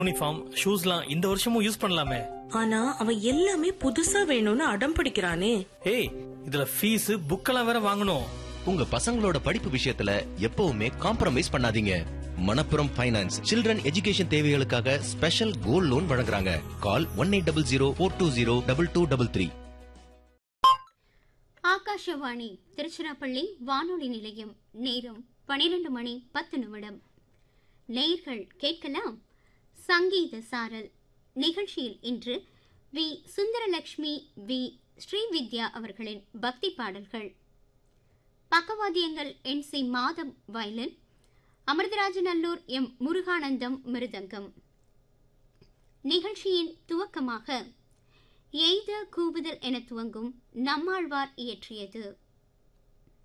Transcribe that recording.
uniform ஷூஸ்லாம் இந்த வருஷமும் use பண்ணலாமே ஆனா அவன் எல்லாமே புதுசா வேணும்னு அடம் பிடிக்கிறானே ஏய் இதுல ஃபீஸ் புக்கெல்லாம் வேற வாங்கணும் உங்க பசங்களோட படிப்பு விஷயத்துல எப்பவுமே காம்ப்ரமைஸ் பண்ணாதீங்க மணப்புரம் ஃபைனான்ஸ் சில்ட்ரன் எஜுகேஷன் தேவைகளுக்காக ஸ்பெஷல் கோல்ட் லோன் வழங்குறாங்க call one eight double zero four two zero double two double three Akashvani Tiruchirappalli வானொலி நிலையம் நேரம் பனிரெண்டு மணி பத்து நிமிடம் நேயர்கள் கேட்கலாம் சங்கீத சாரல் நிகழ்ச்சியில் இன்று வி சுந்தரலட்சுமி வி ஸ்ரீவித்யா அவர்களின் பக்தி பாடல்கள் பக்கவாத்தியங்கள் என் சி மாதம் வயலின் அமிர்தராஜநல்லூர் எம் முருகானந்தம் மிருதங்கம் நிகழ்ச்சியின் துவக்கமாக எய்த கூவுதல் என துவங்கும் நம்மாழ்வார் இயற்றியது